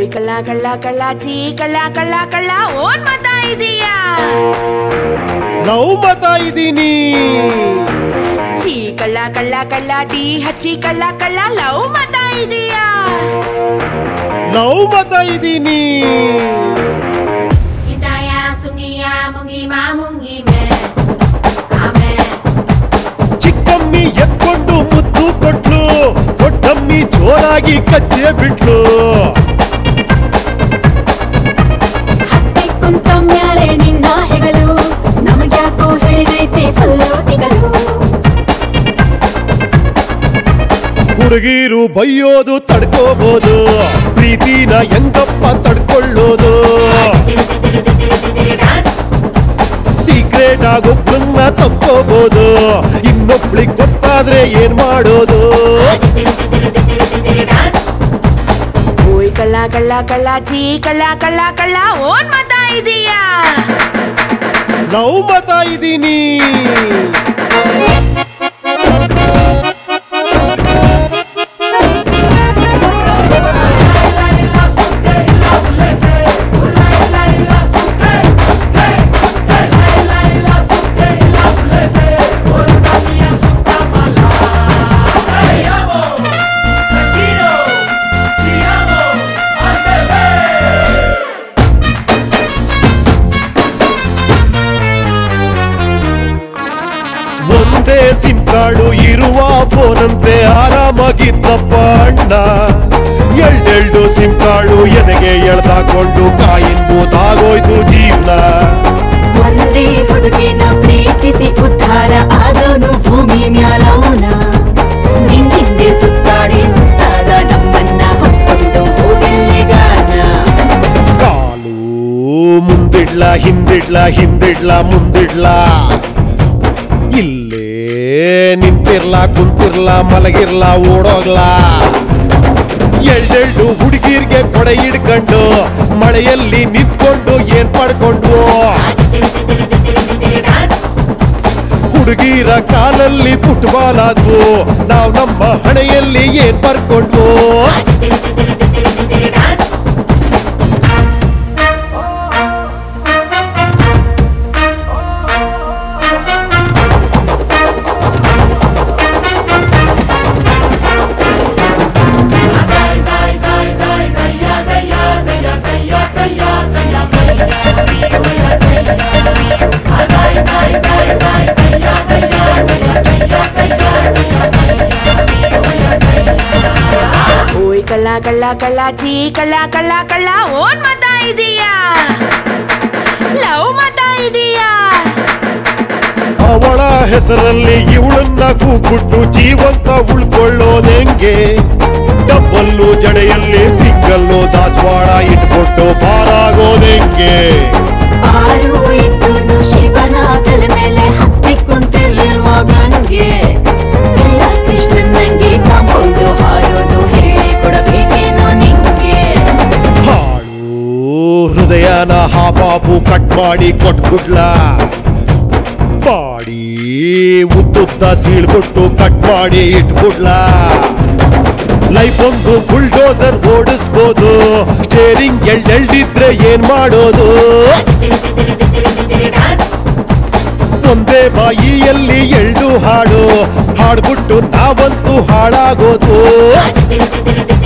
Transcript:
ಕಳ್ಳ ಕಳ್ಳ ಕಳ್ಳ ಚೀ ಕಳ್ಳ ಕಳ್ಳ ಕಳ್ಳ ಓನ್ ಮತ ಇದೀಯಾ ಲವ್ ಮತ ಇದೀನಿ ಚೀ ಕಳ್ಳ ಕಳ್ಳ ಕಳ್ಳ ಟೀ ಹಚ್ಚಿ ಕಳ್ಳ ಕಳ್ಳ ಲವ್ ಮತ ಇದೀಯಾ ಲವ್ ಮತ ಇದೀನಿ Cintaya sungiya mungi ma mungi me Ame ಚಿಕ್ಕಮ್ಮಿ ಎತ್ಕೊಂಡು ಮುದ್ದು ಕೊಟ್ಲು ದೊಡ್ಡಮ್ಮಿ ಜೋರಾಗಿ ಕಚ್ಚೆ ಬಿಟ್ಲು ಹತ್ತಿ ಕುಂತ ಮ್ಯಾಲೆ ನಿನ್ನ ಹೆಗಲು ನಮಗ್ಯಾಕೋ ಹೇಳಿದೈತೆ ಫುಲ್ಲು ತಿಗಲು ಹುಡುಗೀರು ಬೈಯೋದು ತಡ್ಕೋಬಹುದು ಪ್ರೀತಿನ ಹೆಂಗಪ್ಪ ತಡ್ಕೊಳ್ಳೋದು ಸೀಕ್ರೆಟ್ ಆಗೊಬ್ಬಳನ್ನ ತಪ್ಕೋಬಹುದು ಇನ್ನೊಬ್ಳಿಗ್ ಗೊತ್ತಾದ್ರೆ ಏನ್ ಮಾಡೋದು ಓಯ್ ಕಳ್ಳ ಕಳ್ಳ ಕಳ್ಳ ಚೀ ಕಳ್ಳ ಕಳ್ಳ ಕಳ್ಳ ಓನ್ ಮತ ಇದೀಯಾ ಲವ್ ಮತ ಇದೀನಿ ಒಂದೇ ಸಿಮ್ ಕಾರ್ಡು ಇರುವ ಫೋನಂತೆ ಆರಾಮಾಗಿದ್ದಪ್ಪ ಅಣ್ಣ ಎಲ್ಡೆಲ್ಡು ಸಿಮ್ ಕಾರ್ಡು ಎದೆಗೆ ಎಳ್ದಾಕೊಂಡು ಕಾಯಿನ್ಬೋದಾಗೋಯ್ತು ಜೀವನ ಒಂದೇ ಹುಡುಗಿನ ಪ್ರೀತಿಸಿ ಉದ್ಧಾರ ಆದವನು ಭೂಮಿ ಮ್ಯಾಲವನ ನಿನ್ನಿಂದೆ ಸುತ್ತಾಡಿ ಸುಸ್ತಾದ ನಮ್ಮನ್ನ ಹೊತ್ಕೊಂಡು ಹೋಗೆಲ್ಲಿಗಾನ ಕಾಲು ಮುಂದಿಡ್ಲ ಹಿಂದಿಡ್ಲ ಹಿಂದಿಡ್ಲ ಮುಂದಿಡ್ಲ ಇಲ್ಲೇ ನಿಂತಿರ್ಲ ಕುಂತಿರ್ಲ ಮಲಗಿರ್ಲ ಓಡೋಗ್ಲ ಎಳ್ಡೆಳ್ಡು ಹುಡುಗಿರ್ಗೆ ಕೊಡೆ ಹಿಡ್ಕೊಂಡು ಮಳೆಯಲ್ಲಿ ನಿಂತ್ಕೊಂಡು ಏನ್ ಪಡ್ಕೊಂಡು ಹುಡುಗಿರ ಕಾಲಲ್ಲಿ ಫುಟ್ಬಾಲ್ ಆದ್ವು ನಾವ್ ನಮ್ಮ ಹಣೆಯಲ್ಲಿ ಏನ್ ಬರ್ಕೊಂಡ್ವು ಓಯ್ ಕಳ್ಳ ಕಳ್ಳ ಕಳ್ಳ ಚೀ ಕಳ್ಳ ಕಳ್ಳ ಕಳ್ಳ ಓನ್ ಮತ ಇದೀಯಾ ಲವ್ ಮತ ಇದೀಯಾ ಅವಳ ಹೆಸರಲ್ಲಿ ಇವಳನ್ನ ಕೂಗುಟ್ಟು ಜೀವಂತ ಉಳ್ಕೊಳ್ಳೋದೆಂಗೆ ಡಬ್ಬಲ್ಲು ಜಡೆಯಲ್ಲಿ ಸಿಂಗಲ್ಲು ದಾಸವಾಳ ಇಟ್ಕೊಟ್ಟು ಪಾರಾಗೋದೆಂಗೆ ಆರು ಇದ್ರು ಶಿವನ ತಲೆ ಮೇಲೆ ಹತ್ತಿ ಕುಂತಿರ್ಲಿಲ್ವಾ ಗಂಗೆ ಎಲ್ಲ ಕೃಷ್ಣನ್ ನಂಗೆ ಕಾಂಪೌಂಡು ಹಾರೋದು ಹೇಳಿ ಕೊಡಬೇಕೇನೋ ನಿಂಗೆ ಹಾಳು ಹೃದಯನ ಹಾಪಾಪು ಕಟ್ ಮಾಡಿ ಕೊಟ್ಬಿಡ್ಲ ಬಾಡಿ ಉದ್ದುದ್ದ ಸೀಳ್ಬಿಟ್ಟು ಕಟ್ ಮಾಡಿ ಇಟ್ಬಿಡ್ಲ ಲೈಫ್ ಒಂದು ಬುಲ್ಡೋಸರ್ ಓಡಿಸ್ಬೋದು ಸ್ಟೇರಿಂಗ್ ಎಳ್ಳೆಳ್ದಿದ್ರೆ ಏನ್ ಮಾಡೋದು ಒಂದೇ ಬಾಯಿಯಲ್ಲಿ ಎಳ್ದು ಹಾಡು ಹಾಡ್ಬಿಟ್ಟು ನಾವಂತೂ ಹಾಳಾಗೋದು